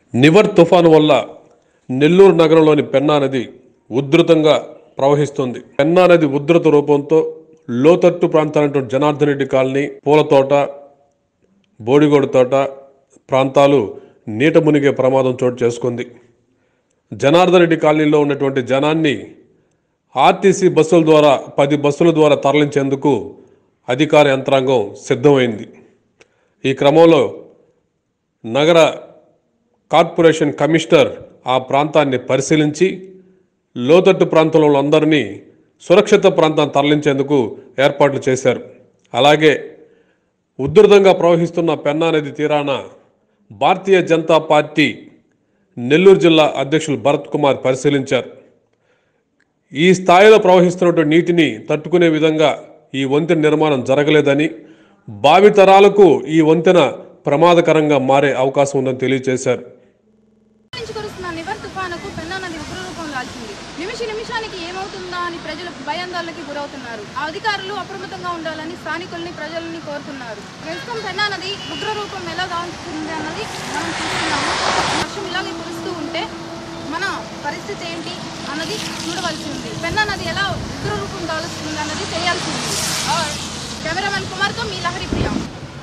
నివర్ తుఫాను వల్ల నెల్లూరు నగరంలోని పెన్నా నది ఉధృతంగా ప్రవహిస్తుంది పెన్నా నది ఉధృత రూపంతో లోతట్టు ప్రాంతాలైనటువంటి జనార్దన్ రెడ్డి కాలనీ పూలతోట బోడిగోడు తోట ప్రాంతాలు నీట మునిగే ప్రమాదం చోటు చేసుకుంది జనార్దన్ రెడ్డి కాలనీలో ఉన్నటువంటి జనాన్ని ఆర్టీసీ బస్సుల ద్వారా పది బస్సుల ద్వారా తరలించేందుకు అధికార యంత్రాంగం సిద్ధమైంది ఈ క్రమంలో నగర కార్పొరేషన్ కమిషనర్ ఆ ప్రాంతాన్ని పరిశీలించి లోతట్టు ప్రాంతంలో అందరినీ సురక్షిత ప్రాంతాన్ని తరలించేందుకు ఏర్పాట్లు చేశారు అలాగే ఉధృతంగా ప్రవహిస్తున్న పెన్నా నది తీరాన భారతీయ జనతా పార్టీ నెల్లూరు జిల్లా అధ్యక్షులు భరత్ కుమార్ పరిశీలించారు ఈ స్థాయిలో ప్రవహిస్తున్నటువంటి నీటిని తట్టుకునే విధంగా ఈ వంతెన నిర్మాణం జరగలేదని భావితరాలకు ఈ వంతెన ప్రమాదకరంగా మారే అవకాశం ఉందని తెలియజేశారు నుంచి కురుస్తున్న నివర్ తుఫానుకు పెన్నా నది ఉగ్రరూపం దాల్చింది నిమిష నిమిషానికి ఏమవుతుందా అని ప్రజలు భయాందోళనకి గురవుతున్నారు ఆ అధికారులు అప్రమత్తంగా ఉండాలని స్థానికుల్ని ప్రజల్ని కోరుతున్నారు ప్రస్తుతం పెన్నా నది ఉగ్రరూపం ఎలా దాల్చుతుంది అన్నది మనం చూస్తున్నాము వర్షం ఇలాగే కురుస్తూ ఉంటే మన పరిస్థితి ఏంటి అన్నది చూడవలసి ఉంది పెన్నా నది ఎలా ఉగ్రరూపం దాల్చుతుంది అన్నది తెలియాల్సి ఉంది ఆ, కెమెరామెన్ కుమార్తో మీ లహరి ప్రియ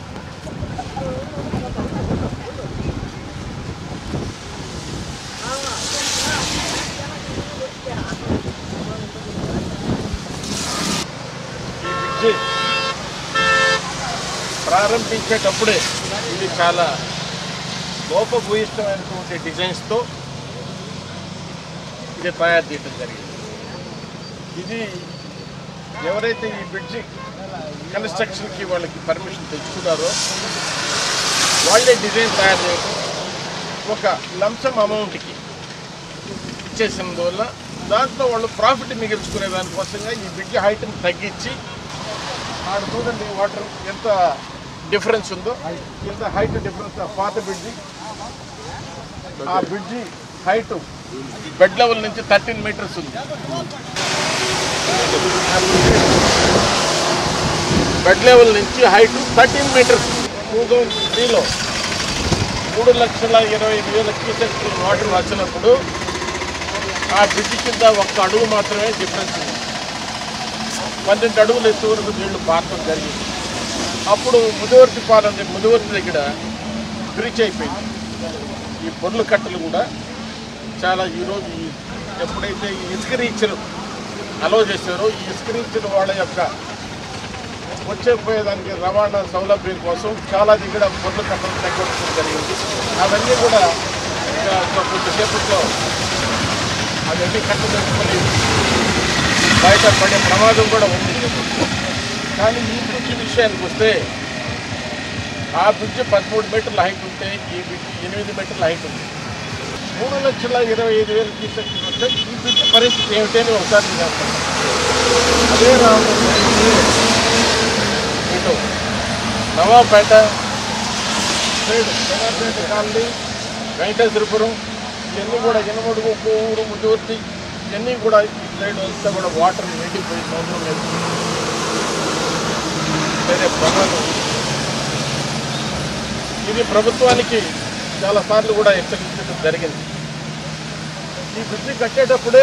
బ్రిడ్జి ప్రారంభించేటప్పుడే ఇది చాలా లోపభూయిష్టమైనటువంటి డిజైన్స్తో ఇది తయారు చేయడం జరిగింది ఇది ఎవరైతే ఈ బ్రిడ్జి కన్స్ట్రక్షన్కి వాళ్ళకి పర్మిషన్ తెచ్చుకున్నారో వాళ్ళే డిజైన్ తయారు చేయడం ఒక లంసమ్ అమౌంట్కి ఇచ్చేసినందువల్ల దాంట్లో వాళ్ళు ప్రాఫిట్ మిగిల్చుకునే దానికోసంగా ఈ బ్రిడ్జ్ హైట్ని తగ్గించి ఆడ చూడండి వాటర్ ఎంత డిఫరెన్స్ ఉందో ఎంత హైట్ డిఫరెన్స్ ఆ పాత బ్రిడ్జి ఆ బ్రిడ్జి హైట్ బెడ్ లెవెల్ నుంచి థర్టీన్ మీటర్స్ ఉంది బెడ్ లెవెల్ నుంచి height thirteen metres two thousand త్రీలో మూడు లక్షల ఇరవై ఐదు వేల క్యూసెక్ వాటర్ వచ్చినప్పుడు ఆ బ్రిడ్జ్ కింద ఒక్క అడుగు మాత్రమే డిఫరెన్స్ ఉంది పన్నెండు అడుగులు ఎత్తు వరకు నీళ్లు పారడం జరిగింది అప్పుడు ముదివర్తి పాలన ముదివర్తి దగ్గర బ్రిడ్జ్ అయిపోయింది ఈ పొర్లు కట్టలు కూడా చాలా ఈరోజు ఈ ఎప్పుడైతే ఈ ఇసుక రీచ్లు అలో చేశారో ఈ ఇసుక రీచ్లు వాళ్ళ యొక్క వచ్చే పోయేదానికి రవాణా సౌలభ్యం కోసం చాలా దగ్గర పొర్లు కట్టలు తగ్గించడం జరిగింది అవన్నీ కూడా ఇంకా ఇంకా కొద్దిసేపట్లో అవన్నీ కట్టదలుచుకొని బయట పడే ప్రమాదం కూడా ఉంది కానీ ఈ బ్రిడ్జ్ విషయానికి వస్తే ఆ బ్రిడ్జ్ పదమూడు మీటర్ల హైట్ ఉంటే ఈ బ్రిడ్జ్ ఎనిమిది మీటర్ల హైట్ ఉంది మూడు లక్షల ఇరవై ఐదు వేలు తీసుకొచ్చి వస్తే ఈ బ్రిడ్జ్ పరిస్థితి ఏమిటని ఒకసారి చేస్తాను అదే రాము ఇటు నవాపేట సైడ్ జనార్దపేట కాలనీ వెంకటేశ్వరపురం ఇవన్నీ కూడా ఎనమడుగు కోవూరు ముద్దువర్తి ఇవన్నీ కూడా ఈ సైడ్ అంతా కూడా వాటర్ నిండిపోయి సముద్రం లేదు వేరే ప్రమాదం ఉంది. ఇది ప్రభుత్వానికి చాలాసార్లు కూడా హెచ్చరించడం జరిగింది ఈ బ్రిడ్జి కట్టేటప్పుడే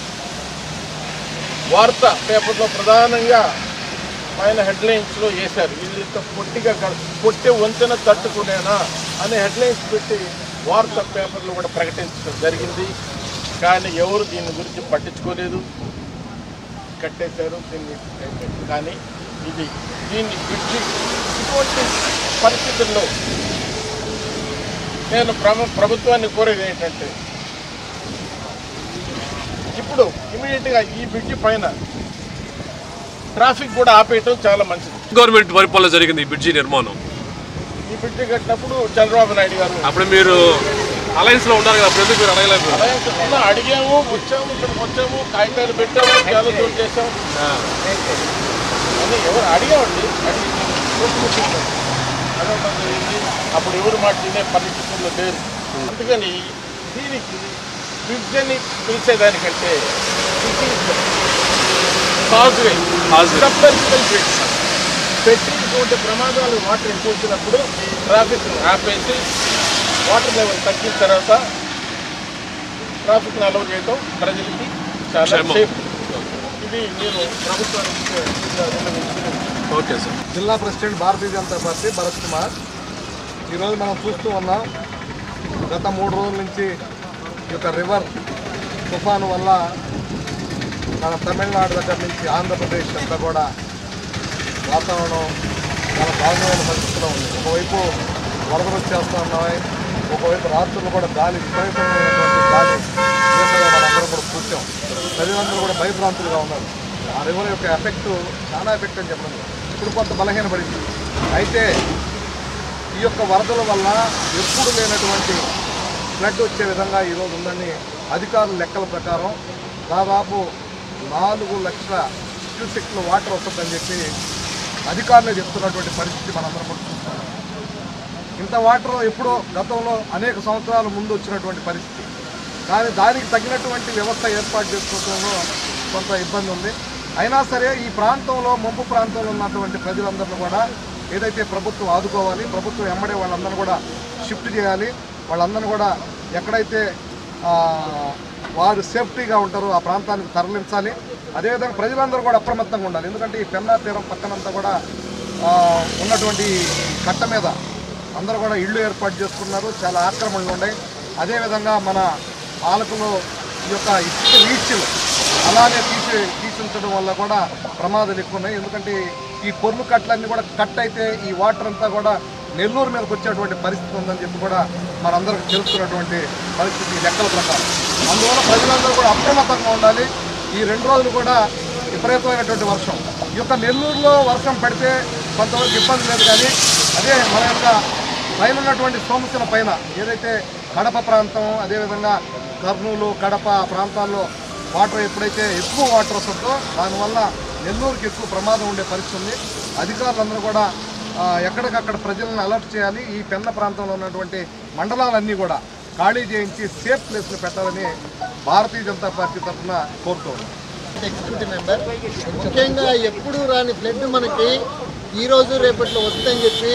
వార్త పేపర్లో ప్రధానంగా పైన హెడ్లైన్స్లో వేశారు ఇది ఇంత పొట్టిగా క- పొట్టి వంతెన తట్టుకునేనా అనే హెడ్లైన్స్ పెట్టి వార్త పేపర్లో కూడా ప్రకటించడం జరిగింది కానీ ఎవరు దీని గురించి పట్టించుకోలేదు కట్టేశారు దీన్ని అయిపోయింది. కానీ ఇది దీన్ని బ్రిడ్జి ఇటువంటి పరిస్థితుల్లో నేను ప్రమ ప్రభుత్వాన్ని కోరేది ఏంటంటే ఇప్పుడు ఇమీడియట్గా ఈ బ్రిడ్జి పైన ట్రాఫిక్ కూడా ఆపేయటం చాలా మంచిది గవర్నమెంట్ పరిపాలన జరిగింది ఈ బ్రిడ్జి నిర్మాణం ఈ బ్రిడ్జి కట్టినప్పుడు చంద్రబాబు నాయుడు గారు అప్పుడు మీరు అలయన్స్ లో ఉన్నారు కదా అప్పుడు ఎందుకు మీరు అడగలేదు అలయన్స్ ఉన్న అడిగాము వచ్చాము ఇక్కడికి వచ్చాము కాగితాలు పెట్టాము చాలా దూరం చేసాము అని ఎవరు అడిగామండి అడిగి చూసుకుంటున్నాం. అడగడం జరిగింది అప్పుడు ఎవరు మాట తినే పరిస్థితుల్లో లేరు అందుకని దీనికి బ్రిడ్జ్ అని పిలిచేదానికంటే కాజ్వే Causeway. సబ్మర్సిబుల్ బ్రిడ్జ్ పెట్టి ఇటువంటి ప్రమాదాలు వాటర్ ఎక్కువ వచ్చినప్పుడు ట్రాఫిక్ ఆపేసి వాటర్ లెవెల్ తగ్గిన తర్వాత ట్రాఫిక్ అలౌ చేయడం ప్రజలకి చాలా క్షేమం. సేఫ్ ఇది నేను ప్రభుత్వానికి విన్నవించిన ఓకే సార్ జిల్లా ప్రెసిడెంట్ భారతీయ జనతా పార్టీ భరత్ కుమార్ ఈరోజు మనం చూస్తూ ఉన్నాం గత మూడు రోజుల నుంచి ఈ యొక్క రివర్ తుఫాను వల్ల మన తమిళనాడు దగ్గర నుంచి ఆంధ్రప్రదేశ్ అంతా కూడా వాతావరణం చాలా దారుణమైన పరిస్థితిలో ఉంది ఒకవైపు వరదలు వచ్చేస్తూ ఉన్నాయి ఒకవైపు రాత్రులు కూడా గాలి విపరీతమైనటువంటి గాలి వీసగా మనందరం కూడా కూర్చోం ప్రజలందరూ కూడా భయభ్రాంతులుగా ఉన్నారు ఆ రివర్ యొక్క ఎఫెక్ట్ చాలా ఎఫెక్ట్ అని చెప్పడం ఇప్పుడు కొంత బలహీనపడింది అయితే ఈ యొక్క వరదల వల్ల ఎప్పుడు లేనటువంటి ఫ్లడ్ వచ్చే విధంగా ఈరోజు ఉందని అధికారుల లెక్కల ప్రకారం దాదాపు నాలుగు లక్షల క్యూసెక్ల వాటర్ వస్తుందని చెప్పి అధికారులే చెప్తున్నటువంటి పరిస్థితి మనందరం కూడా చూస్తున్నాం ఇంత వాటర్ ఎప్పుడో గతంలో అనేక సంవత్సరాల ముందు వచ్చినటువంటి పరిస్థితి కానీ దానికి తగినటువంటి వ్యవస్థ ఏర్పాటు చేసుకోవడంలో కొంత ఇబ్బంది ఉంది అయినా సరే ఈ ప్రాంతంలో ముంపు ప్రాంతంలో ఉన్నటువంటి ప్రజలందరినీ కూడా ఏదైతే ప్రభుత్వం ఆదుకోవాలి ప్రభుత్వం ఎమ్మడే వాళ్ళందరినీ కూడా షిఫ్ట్ చేయాలి వాళ్ళందరినీ కూడా ఎక్కడైతే ఆ, వారు సేఫ్టీగా ఉంటారో ఆ ప్రాంతానికి తరలించాలి అదేవిధంగా ప్రజలందరూ కూడా అప్రమత్తంగా ఉండాలి ఎందుకంటే ఈ పెన్నా తీరం పక్కనంతా కూడా ఆ, ఉన్నటువంటి కట్ట మీద అందరూ కూడా ఇళ్ళు ఏర్పాటు చేసుకున్నారు చాలా ఆక్రమణలు ఉన్నాయి అదేవిధంగా మన పాలకులు ఈ యొక్క ఇసుక రీచ్లు అలానే తీసి తీసించడం వల్ల కూడా ప్రమాదాలు ఎక్కువ ఉన్నాయి ఎందుకంటే ఈ పొర్లు కట్టలన్నీ కూడా కట్ అయితే ఈ వాటర్ అంతా కూడా నెల్లూరు మీదకి వచ్చేటువంటి పరిస్థితి ఉందని చెప్పి కూడా మనందరికి తెలుస్తున్నటువంటి పరిస్థితి ఈ లెక్కల ప్రకారం అందువల్ల ప్రజలందరూ కూడా అప్రమత్తంగా ఉండాలి ఈ రెండు రోజులు కూడా విపరీతమైనటువంటి వర్షం ఈ యొక్క నెల్లూరులో వర్షం పడితే కొంతవరకు ఇబ్బంది లేదు కానీ అదే మన యొక్క పైన ఉన్నటువంటి సోమశిల పైన ఏదైతే కడప ప్రాంతం అదేవిధంగా కర్నూలు కడప ఆ ప్రాంతాల్లో వాటర్ ఎప్పుడైతే ఎక్కువ వాటర్ వస్తుందో దానివల్ల నెల్లూరుకి ఎక్కువ ప్రమాదం ఉండే పరిస్థితి ఉంది అధికారులందరూ కూడా ఆ, ఎక్కడికక్కడ ప్రజలను అలర్ట్ చేయాలి ఈ పెన్న ప్రాంతంలో ఉన్నటువంటి మండలాలన్నీ కూడా ఖాళీ చేయించి సేఫ్ ప్లేస్లు పెట్టాలని భారతీయ జనతా పార్టీ తరఫున కోరుతూ ఉన్నాం ఎగ్జిక్యూటివ్ మెంబర్ ముఖ్యంగా ఎప్పుడు రాని ఫ్లడ్ మనకి ఈ రోజు రేపట్లో వస్తుందని చెప్పి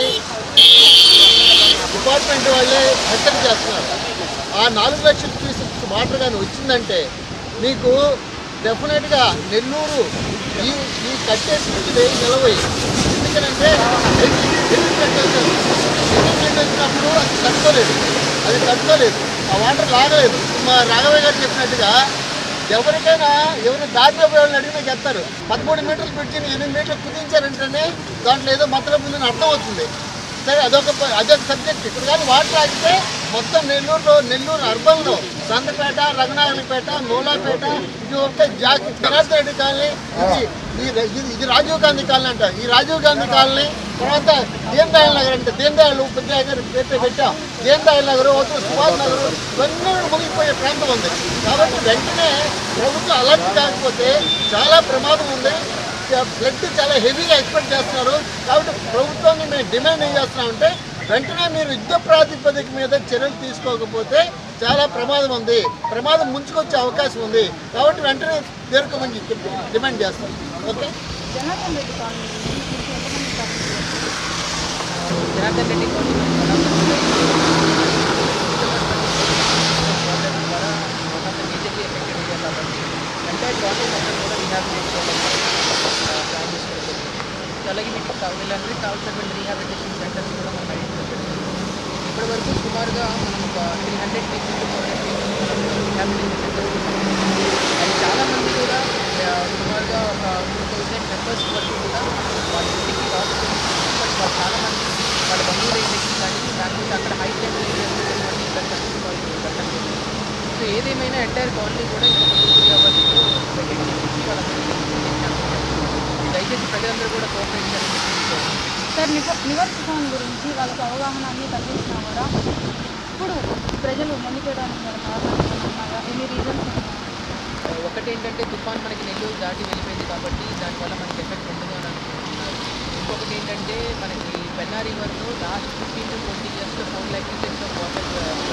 డిపార్ట్మెంట్ వాళ్ళే హెచ్చరిక చేస్తున్నారు ఆ నాలుగు లక్షల క్యూసెక్స్ వాటర్ కానీ వచ్చిందంటే మీకు డెఫినెట్గా నెల్లూరు ఈ ఈ కట్టేసి నిలవయి ఎందుకంటే హెవీ హెవీ ఫ్లడ్ వచ్చింది హెవీ ఫ్లడ్ వచ్చినప్పుడు అది తట్టుకోలేదు అది తట్టుకోలేదు ఆ వాటర్ లాగలేదు మా రాఘవయ్య గారు చెప్పినట్టుగా ఎవరికైనా ఎవరు దారిలో పోయే వాళ్ళని అడిగినా చెప్తారు పదమూడు మీటర్లు బ్రిడ్జిని ఎనిమిది మీటర్లు కుదించారంటేనే దాంట్లో ఏదో మతలబు ఉందని అర్థం అవుతుంది సరే అదొక ప- అదొక సబ్జెక్ట్ ఇప్పుడు కానీ వాటర్ ఆగితే మొత్తం నెల్లూరులో నెల్లూరు అర్బన్లో సంతపేట రఘునాయలపేట మూలాపేట ఇది ఒక జాకి జనార్దన్ రెడ్డి కాలనీ ఇది ఈ- ఇది ఇది రాజీవ్ గాంధీ కాలనీ అంట ఈ రాజీవ్ గాంధీ కాలనీ తర్వాత దీన్ దయాళ్ నగర్ అంటే దీన్ దయాళ్ ఉపాధ్యాయ గారి పేరు పెట్టాం దీన్ దయాళ్ నగర్ అవతల సుభాష్ నగర్ ఇవన్నీ మునిగిపోయే ప్రాంతం ఉంది కాబట్టి వెంటనే ప్రభుత్వం అలర్ట్ కాకపోతే చాలా ప్రమాదం ఉంది బ్లడ్ చాలా హెవీగా ఎక్స్పెక్ట్ చేస్తున్నారు కాబట్టి ప్రభుత్వాన్ని మేము డిమాండ్ ఏం చేస్తున్నామంటే వెంటనే మీరు యుద్ధ ప్రాతిపదిక మీద చర్యలు తీసుకోకపోతే చాలా ప్రమాదం ఉంది ప్రమాదం ముంచుకొచ్చే అవకాశం ఉంది కాబట్టి వెంటనే తీర్కమని డిమాండ్ చేస్తాం ఓకే జనార్దన్ రెడ్డి కాలనీ నుంచి మీకు ఎంతమంది కావాలి? Janardhan Reddy colony majorly affected area కాబట్టి ఎంటైర్ కాలనీ మొత్తం కూడా రీహాబిలిటేట్ చేయడానికి ప్లాన్ చేసుకోవడం జరిగింది. అలాగే మీకు వీళ్ళందరికీ కావాల్సినటువంటి రీహాబిలిటేషన్ సెంటర్స్ కూడా మనం ఐడెంటిఫై చేయడం ఇప్పటి వరకు సుమారుగా మనం ఒక three hundred peoples four hundred rehabilitation centres అది చాలామంది కూడా ఆ, సుమారుగా ఒక టూ థౌజండ్ మెంబర్స్ వరకు కూడా వాళ్ళ ఇంటికి వాటర్ బట్ వాళ్ళు చాలామంది వాళ్ళ బంధువుల ఇంటికి కానీ లేకపోతే అక్కడ హై టెంపర్ ఏరియాస్ ఉన్నటువంటి ఇక్కడ కన్స్ట్రక్షన్ కాలనీ పెట్టడం జరిగింది సో ఏదేమైనా ఎంటైర్ కాలనీ కూడా ఇంకొక టూ త్రీ అవర్స్లో వెకెట్ చేసి వాళ్ళందరికీ దయచేసి ప్రజలందరూ కూడా కోఆపరేట్ చేయాలని చెప్పి సార్ నివ నివర్ తుఫాన్ గురించి వాళ్ళకి అవగాహన అన్ని కల్పించినా కూడా ఇప్పుడు ప్రజలు మొండిపోయడానికి గల కారణాలు ఏమైనా ఉన్నాయా ఎన్ని రీజన్స్ ఒకటి ఏంటంటే తుఫాన్ మనకి నెల్లూరు దాటి వెళ్ళిపోయింది కాబట్టి దానివల్ల మనకి ఎఫెక్ట్ ఉండదు అని అనుకుంటున్నారు ఇంకొకటి ఏంటంటే మనకి పెన్నా రివర్లో లాస్ట్ ఫిఫ్టీన్ టు ట్వంటీ ఇయర్స్లో four lakh litres of water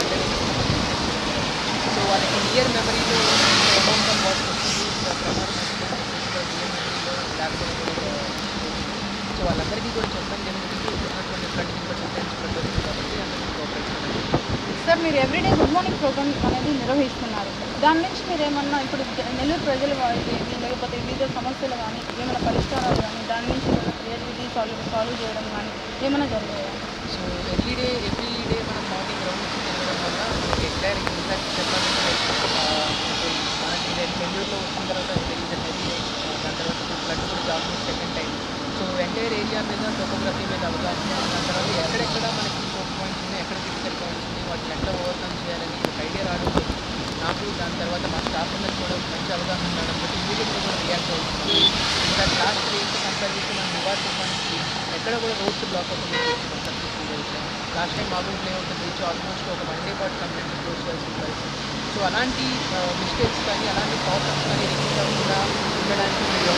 so వాళ్ళకి నియర్ మెమరీలో అమౌంట్ ఆఫ్ వాటర్ వస్తుంది సో ప్రమాదం నియర్ మెమరీలో లేకపోతే సో వాళ్ళందరికీ కూడా చెప్పడం జరిగింది ఉన్నటువంటి ఫ్లడ్ ఇన్ఫర్మేషన్ కాబట్టి అందరికీ కోఆపరేట్ చేయాలి సార్ మీరు ఎవ్రీడే గుడ్ మార్నింగ్ ప్రోగ్రామ్ అనేది నిర్వహిస్తున్నారు దాని నుంచి మీరు ఏమన్నా ఇప్పుడు జ- నెల్లూరు ప్రజలు వాళ్ళకి లేకపోతే వివిధ సమస్యలు కానీ ఏమైనా పరిష్కారాలు కానీ దాని నుంచి క్రియేటివిటీ సాల్వ్ సాల్వ్ చేయడం కానీ ఏమైనా జరిగాయా so every day every day మనం మార్నింగ్ రౌండ్స్ తిరగడం వల్ల మనకి ఎంటైర్ ఇన్ఫాక్ట్ చెప్పాలంటే like, ఆ, అంటే మనకి నేను నెల్లూరులో వచ్చిన తర్వాత తెలియదు హెవీ దాని తర్వాత ఫ్లడ్ కూడా almost second time so entire area మీద టోపోగ్రఫీ మీద అవగాహన దాని తర్వాత ఎక్కడెక్కడ మనకి ఫోక్ పాయింట్స్ ఉన్నాయి ఎక్కడ క్రిటికల్ పాయింట్స్ ఉన్నాయి వాటిని ఎట్లా ఓవర్కమ్ చేయాలని ఒక ఐడియా రావడం నాకు దాని తర్వాత మా స్టాఫ్ అందరికి కూడా ఒక మంచి అవగాహన రావడం బట్టి ఇమీడియట్గా కూడా రియాక్ట్ అవుతున్నాం ఇంకా లాస్ట్ త్రీ కంపేర్ చేసి మనం రివార్డ్ తుఫాన్కి ఎక్కడ కూడా రోడ్స్ బ్లాక్ అవ్వకుండా చేస్తున్నాం సక్సెస్ఫుల్గా లాస్ట్ టైం మామూలు ప్లే అవుతుంది రీచ్ ఆల్మోస్ట్ ఒక వన్ డే పాటు కంప్లీట్ క్లోజ్ చేయాల్సి ఉంటుంది సో అలాంటి మిస్టేక్స్ కానీ అలాంటి ప్రాబ్లమ్స్ కానీ రిపీట్ అవ్వకుండా ఉండడానికి మీరు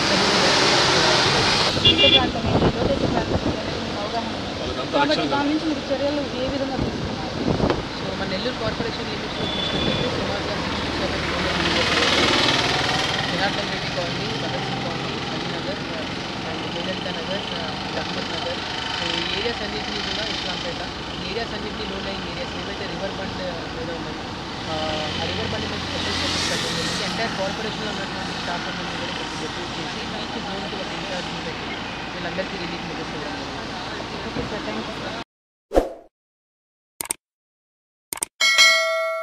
ఇంత ప్రాంతం ఏంటి లోతట్టు ప్రాంతం ఏంటి అనేది మీకు అవగాహన ఉంది. కాబట్టి దాని నుంచి మీరు చర్యలు ఏ విధంగా తీసుకున్నారు సో మన నెల్లూరు కార్పొరేషన్ లిమిట్స్లో చూసుకుంటే సుమారుగా sixty seven Janardhan Reddy colony Bhagat Singh colony Alinagar and Vedanta Nagar Ahmed Nagar so ఈ ఏరియాస్ అన్నింటినీ కూడా ఇస్లాంపేట ఈ ఏరియాస్ అన్నింటినీ లో లైన్ ఏరియాస్ ఏవైతే రివర్ బండ్ మీద ఉన్నాయి ఆ రివర్ బండ్ మీద స్పెషల్ ఫోకస్ పెట్టడం జరిగింది ఎంటైర్ కార్పొరేషన్లో ఉన్నటువంటి స్టాఫ్ అందరినీ కూడా కొంచెం ఎక్కువ చేసి ఈచ్ జోన్కి ఒక ఇన్ఛార్జ్ని పెట్టి వీళ్ళందరికీ రిలీఫ్ మెజర్స్ ఇవ్వడం జరిగింది okay sir thank you sir